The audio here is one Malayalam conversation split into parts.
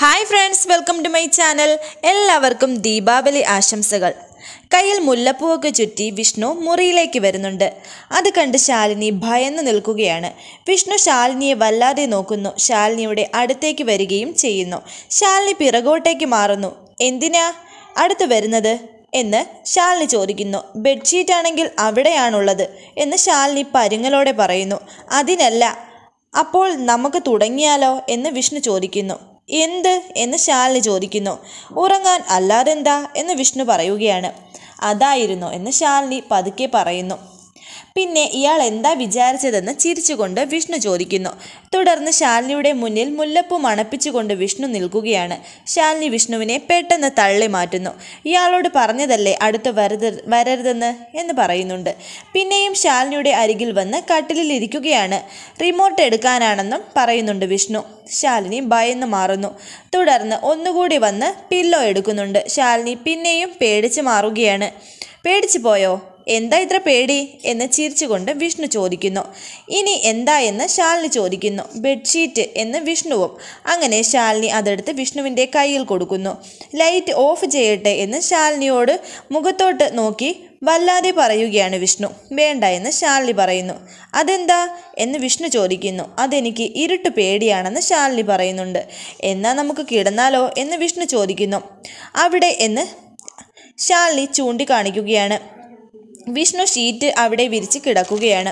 hi friends welcome to my channel എല്ലാവർക്കും ദീപാവലി ആശംസകൾ കയ്യിൽ മുല്ലപ്പൂവൊക്കെ ചുറ്റി വിഷ്ണു മുറിയിലേക്ക് വരുന്നുണ്ട് അത് കണ്ട് ശാലിനി ഭയന്ന് നിൽക്കുകയാണ് വിഷ്ണു ശാലിനിയെ വല്ലാതെ നോക്കുന്നു ശാലിനിയുടെ അടുത്തേക്ക് വരികയും ചെയ്യുന്നു ശാലിനി പിറകോട്ടേക്ക് മാറുന്നു എന്തിനാ അടുത്ത് വരുന്നത് എന്ന് ശാലിനി ചോദിക്കുന്നു ബെഡ്ഷീറ്റ് ആണെങ്കിൽ അവിടെയാണുള്ളത് എന്ന് ശാലിനി പരുങ്ങലോടെ പറയുന്നു അതിനല്ല അപ്പോൾ നമുക്ക് തുടങ്ങിയാലോ എന്ന് വിഷ്ണു ചോദിക്കുന്നു എന്ത് എന്ന് ശാലിനി ചോദിക്കുന്നു ഉറങ്ങാൻ അല്ലാതെന്താ എന്ന് വിഷ്ണു പറയുകയാണ് അതായിരുന്നു എന്ന് ശാലിനി പതുക്കെ പറയുന്നു പിന്നെ ഇയാൾ എന്താ വിചാരിച്ചതെന്ന് ചിരിച്ചുകൊണ്ട് വിഷ്ണു ചോദിക്കുന്നു തുടർന്ന് ശാലിനിയുടെ മുന്നിൽ മുല്ലപ്പൂ മണപ്പിച്ചുകൊണ്ട് വിഷ്ണു നിൽക്കുകയാണ് ശാലിനി വിഷ്ണുവിനെ പെട്ടെന്ന് തള്ളി മാറ്റുന്നു ഇയാളോട് പറഞ്ഞതല്ലേ അടുത്ത് വരരുത് വരരുതെന്ന് എന്ന് പറയുന്നുണ്ട് പിന്നെയും ശാലിനിയുടെ അരികിൽ വന്ന് കട്ടിലിൽ ഇരിക്കുകയാണ് റിമോട്ട് എടുക്കാനാണെന്നും പറയുന്നുണ്ട് വിഷ്ണു ശാലിനി ഭയന്ന് മാറുന്നു തുടർന്ന് ഒന്നുകൂടി വന്ന് പില്ലോ എടുക്കുന്നുണ്ട് ശാലിനി പിന്നെയും പേടിച്ച് മാറുകയാണ് പേടിച്ചു പോയോ എന്താ ഇത്ര പേടി എന്ന് ചിരിച്ചുകൊണ്ട് വിഷ്ണു ചോദിക്കുന്നു ഇനി എന്താ എന്ന് ശാലിനി ചോദിക്കുന്നു ബെഡ്ഷീറ്റ് എന്ന് വിഷ്ണുവും അങ്ങനെ ശാലിനി അതെടുത്ത് വിഷ്ണുവിൻ്റെ കയ്യിൽ കൊടുക്കുന്നു ലൈറ്റ് ഓഫ് ചെയ്യട്ടെ എന്ന് ശാലിനിയോട് മുഖത്തോട്ട് നോക്കി വല്ലാതെ പറയുകയാണ് വിഷ്ണു വേണ്ട എന്ന് ശാലിനി പറയുന്നു അതെന്താ എന്ന് വിഷ്ണു ചോദിക്കുന്നു അതെനിക്ക് ഇരുട്ട് പേടിയാണെന്ന് ശാലിനി പറയുന്നുണ്ട് എന്നാൽ നമുക്ക് കിടന്നാലോ എന്ന് വിഷ്ണു ചോദിക്കുന്നു അവിടെ എന്ന് ശാലിനി ചൂണ്ടിക്കാണിക്കുകയാണ് വിഷ്ണു ഷീറ്റ് അവിടെ വിരിച്ച് കിടക്കുകയാണ്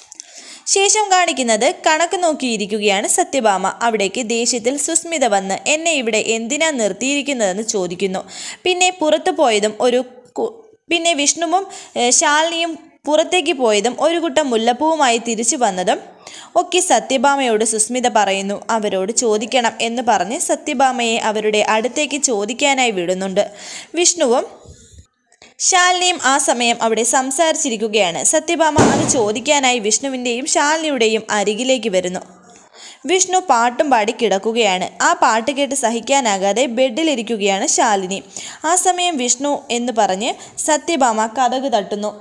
ശേഷം കാണിക്കുന്നത് കണക്ക് നോക്കിയിരിക്കുകയാണ് സത്യഭാമ അവിടേക്ക് ദേഷ്യത്തിൽ സുസ്മിത വന്ന് എന്നെ ഇവിടെ എന്തിനാ നിർത്തിയിരിക്കുന്നതെന്ന് ചോദിക്കുന്നു പിന്നെ പുറത്തു പോയതും ഒരു കു- പിന്നെ വിഷ്ണുവും ഏഹ്, ശാലിനിയും പുറത്തേക്ക് പോയതും ഒരു കൂട്ടം മുല്ലപ്പൂവുമായി തിരിച്ചു വന്നതും ഒക്കെ സത്യഭാമയോട് സുസ്മിത പറയുന്നു അവരോട് ചോദിക്കണം എന്ന് പറഞ്ഞ് സത്യഭാമയെ അവരുടെ അടുത്തേക്ക് ചോദിക്കാനായി വിടുന്നുണ്ട് വിഷ്ണുവും ശാലിനിയും ആ സമയം അവിടെ സംസാരിച്ചിരിക്കുകയാണ് സത്യഭാമ അത് ചോദിക്കാനായി വിഷ്ണുവിൻ്റെയും ശാലിനിയുടെയും അരികിലേക്ക് വരുന്നു വിഷ്ണു പാട്ടും പാടി കിടക്കുകയാണ് ആ പാട്ട് കേട്ട് സഹിക്കാനാകാതെ ബെഡിലിരിക്കുകയാണ് ശാലിനി ആ സമയം വിഷ്ണു എന്ന് പറഞ്ഞ് സത്യഭാമ കഥക് തട്ടുന്നു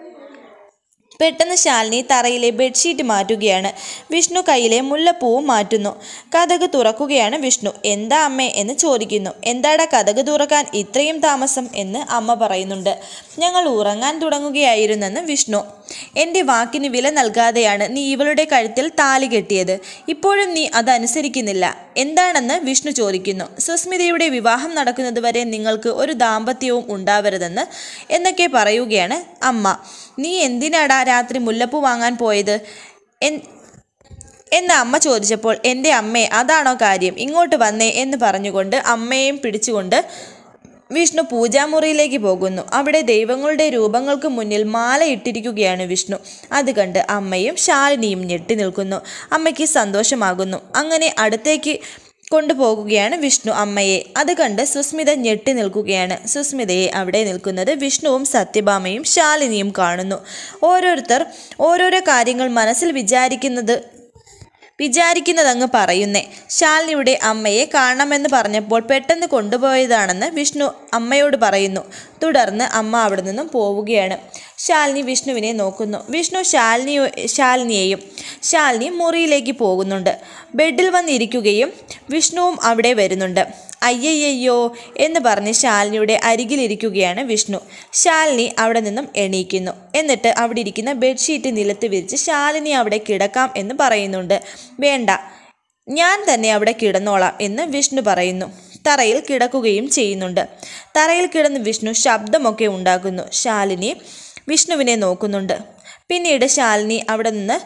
പെട്ടെന്ന് ശാലിനി തറയിലെ ബെഡ്ഷീറ്റ് മാറ്റുകയാണ് വിഷ്ണു കയ്യിലെ മുല്ലപ്പൂവും മാറ്റുന്നു കഥക് തുറക്കുകയാണ് വിഷ്ണു എന്താ അമ്മേ എന്ന് ചോദിക്കുന്നു എന്താടാ കഥക് തുറക്കാൻ ഇത്രയും താമസം എന്ന് അമ്മ പറയുന്നുണ്ട് ഞങ്ങൾ ഉറങ്ങാൻ തുടങ്ങുകയായിരുന്നെന്ന് വിഷ്ണു എൻ്റെ വാക്കിന് വില നൽകാതെയാണ് നീ ഇവളുടെ കഴുത്തിൽ താലി കെട്ടിയത് ഇപ്പോഴും നീ അതനുസരിക്കുന്നില്ല എന്താണെന്ന് വിഷ്ണു ചോദിക്കുന്നു സുസ്മിതയുടെ വിവാഹം നടക്കുന്നതുവരെ നിങ്ങൾക്ക് ഒരു ദാമ്പത്യവും ഉണ്ടാവരുതെന്ന് എന്നൊക്കെ പറയുകയാണ് അമ്മ നീ എന്തിനാടാ രാത്രി മുല്ലപ്പൂ വാങ്ങാൻ പോയത് എൻ എന്ന് അമ്മ ചോദിച്ചപ്പോൾ എൻ്റെ അമ്മേ അതാണോ കാര്യം ഇങ്ങോട്ട് വന്നേ എന്ന് പറഞ്ഞുകൊണ്ട് അമ്മയെയും പിടിച്ചുകൊണ്ട് വിഷ്ണു പൂജാമുറിയിലേക്ക് പോകുന്നു അവിടെ ദൈവങ്ങളുടെ രൂപങ്ങൾക്ക് മുന്നിൽ മാല ഇട്ടിരിക്കുകയാണ് വിഷ്ണു അത് കണ്ട് അമ്മയും ശാലിനിയും ഞെട്ടി നിൽക്കുന്നു അമ്മയ്ക്ക് സന്തോഷമാകുന്നു അങ്ങനെ അടുത്തേക്ക് കൊണ്ടുപോകുകയാണ് വിഷ്ണു അമ്മയെ അത് കണ്ട് സുസ്മിത ഞെട്ടി നിൽക്കുകയാണ് സുസ്മിതയെ അവിടെ നിൽക്കുന്നത് വിഷ്ണുവും സത്യഭാമയും ശാലിനിയും കാണുന്നു ഓരോരുത്തർ ഓരോരോ കാര്യങ്ങൾ മനസ്സിൽ വിചാരിക്കുന്നത് വിചാരിക്കുന്നതങ്ങ് പറയുന്നേ ശാലിനിയുടെ അമ്മയെ കാണണമെന്ന് പറഞ്ഞപ്പോൾ പെട്ടെന്ന് കൊണ്ടുപോയതാണെന്ന് വിഷ്ണു അമ്മയോട് പറയുന്നു തുടർന്ന് അമ്മ അവിടെ നിന്നും പോവുകയാണ് ശാലിനി വിഷ്ണുവിനെ നോക്കുന്നു വിഷ്ണു ശാലിനി ശാലിനിയെയും ശാലിനി മുറിയിലേക്ക് പോകുന്നുണ്ട് ബെഡിൽ വന്നിരിക്കുകയും വിഷ്ണുവും അവിടെ വരുന്നുണ്ട് അയ്യയ്യോ എന്ന് പറഞ്ഞ് ശാലിനിയുടെ അരികിലിരിക്കുകയാണ് വിഷ്ണു ശാലിനി അവിടെ നിന്നും എണീക്കുന്നു എന്നിട്ട് അവിടെ ഇരിക്കുന്ന ബെഡ്ഷീറ്റ് നിലത്ത് വിരിച്ച് ശാലിനി അവിടെ കിടക്കാം എന്ന് പറയുന്നുണ്ട് വേണ്ട ഞാൻ തന്നെ അവിടെ കിടന്നോളാം എന്ന് വിഷ്ണു പറയുന്നു തറയിൽ കിടക്കുകയും ചെയ്യുന്നുണ്ട് തറയിൽ കിടന്ന് വിഷ്ണു ശബ്ദമൊക്കെ ഉണ്ടാക്കുന്നു ശാലിനി വിഷ്ണുവിനെ നോക്കുന്നുണ്ട് പിന്നീട് ശാലിനി അവിടെ നിന്ന്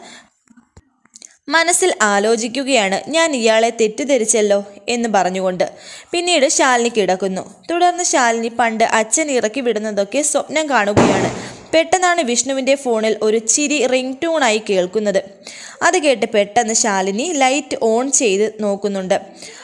മനസ്സിൽ ആലോചിക്കുകയാണ് ഞാൻ ഇയാളെ തെറ്റിദ്ധരിച്ചല്ലോ എന്ന് പറഞ്ഞുകൊണ്ട് പിന്നീട് ശാലിനി കിടക്കുന്നു തുടർന്ന് ശാലിനി പണ്ട് അച്ഛൻ ഇറക്കി വിടുന്നതൊക്കെ സ്വപ്നം കാണുകയാണ് പെട്ടെന്നാണ് വിഷ്ണുവിൻ്റെ ഫോണിൽ ഒരു ചിരി റിംഗ് ടൂണായി കേൾക്കുന്നത് അത് കേട്ട് പെട്ടെന്ന് ശാലിനി ലൈറ്റ് ഓൺ ചെയ്ത് നോക്കുന്നുണ്ട്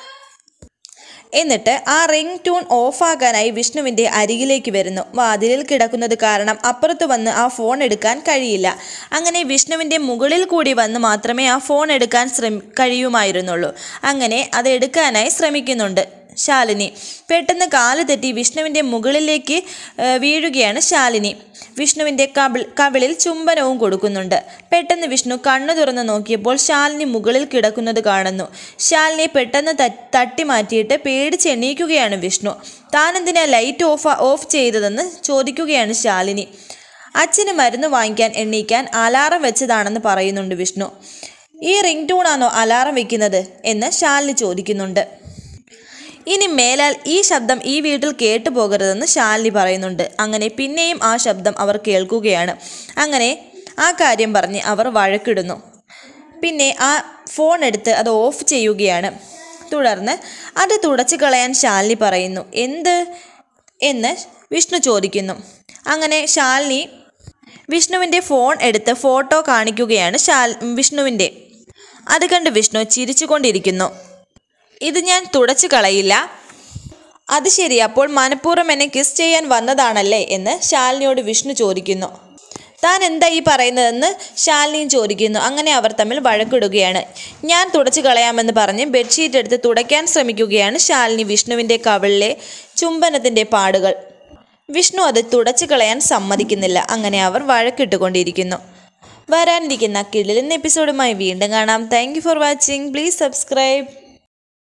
എന്നിട്ട് ആ റിംഗ് ട്യൂൺ ഓഫാക്കാനായി വിഷ്ണുവിൻ്റെ അരികിലേക്ക് വരുന്നു വാതിലിൽ കിടക്കുന്നത് കാരണം അപ്പുറത്ത് വന്ന് ആ ഫോൺ എടുക്കാൻ കഴിയില്ല അങ്ങനെ വിഷ്ണുവിൻ്റെ മുകളിൽ കൂടി വന്ന് മാത്രമേ ആ ഫോൺ എടുക്കാൻ ശ്രമി കഴിയുമായിരുന്നുള്ളൂ അങ്ങനെ അത് എടുക്കാനായി ശ്രമിക്കുന്നുണ്ട് ശാലിനി പെട്ടെന്ന് കാല് തെറ്റി വിഷ്ണുവിൻ്റെ മുകളിലേക്ക് ഏ, വീഴുകയാണ് ശാലിനി വിഷ്ണുവിൻ്റെ കവിൾ കവിളിൽ ചുംബനവും കൊടുക്കുന്നുണ്ട് പെട്ടെന്ന് വിഷ്ണു കണ്ണു തുറന്ന് നോക്കിയപ്പോൾ ശാലിനി മുകളിൽ കിടക്കുന്നത് കാണുന്നു ശാലിനിയെ പെട്ടെന്ന് ത- തട്ടി മാറ്റിയിട്ട് പേടിച്ച് എണീക്കുകയാണ് വിഷ്ണു താനെന്തിനാ ലൈറ്റ് ഓഫ് ഓഫ് ചെയ്തതെന്ന് ചോദിക്കുകയാണ് ശാലിനി അച്ഛന് മരുന്ന് വാങ്ങിക്കാൻ എണ്ണീക്കാൻ അലാറം വെച്ചതാണെന്ന് പറയുന്നുണ്ട് വിഷ്ണു ഈ റിംഗ് ടൂണാണോ അലാറം വെക്കുന്നത് എന്ന് ശാലിനി ചോദിക്കുന്നുണ്ട് ഇനി മേലാൽ ഈ ശബ്ദം ഈ വീട്ടിൽ കേട്ടു പോകരുതെന്ന് ശാലിനി പറയുന്നുണ്ട് അങ്ങനെ പിന്നെയും ആ ശബ്ദം അവർ കേൾക്കുകയാണ് അങ്ങനെ ആ കാര്യം പറഞ്ഞ് അവർ വഴക്കിടുന്നു പിന്നെ ആ ഫോൺ എടുത്ത് അത് ഓഫ് ചെയ്യുകയാണ് തുടർന്ന് അത് തുടച്ചു കളയാൻ ശാലിനി പറയുന്നു എന്ത് എന്ന് വിഷ്ണു ചോദിക്കുന്നു അങ്ങനെ ശാലിനി വിഷ്ണുവിൻ്റെ ഫോൺ എടുത്ത് ഫോട്ടോ കാണിക്കുകയാണ് ശാൽ വിഷ്ണുവിൻ്റെ അത് കണ്ട് വിഷ്ണു ചിരിച്ചുകൊണ്ടിരിക്കുന്നു ഇത് ഞാൻ തുടച്ചു കളയില്ല അത് ശരി അപ്പോൾ മനഃപൂർവ്വം എന്നെ കിസ് ചെയ്യാൻ വന്നതാണല്ലേ എന്ന് ശാലിനിയോട് വിഷ്ണു ചോദിക്കുന്നു താൻ എന്താ ഈ പറയുന്നതെന്ന് ശാലിനിയും ചോദിക്കുന്നു അങ്ങനെ അവർ തമ്മിൽ വഴക്കിടുകയാണ് ഞാൻ തുടച്ചു കളയാമെന്ന് പറഞ്ഞ് ബെഡ്ഷീറ്റ് എടുത്ത് തുടയ്ക്കാൻ ശ്രമിക്കുകയാണ് ശാലിനി വിഷ്ണുവിൻ്റെ കവിളിലെ ചുംബനത്തിൻ്റെ പാടുകൾ വിഷ്ണു അത് തുടച്ചു കളയാൻ സമ്മതിക്കുന്നില്ല അങ്ങനെ അവർ വഴക്കിട്ടുകൊണ്ടിരിക്കുന്നു വരാനിരിക്കുന്ന കിടിലെന്ന എപ്പിസോഡുമായി വീണ്ടും കാണാം thank you for watching please subscribe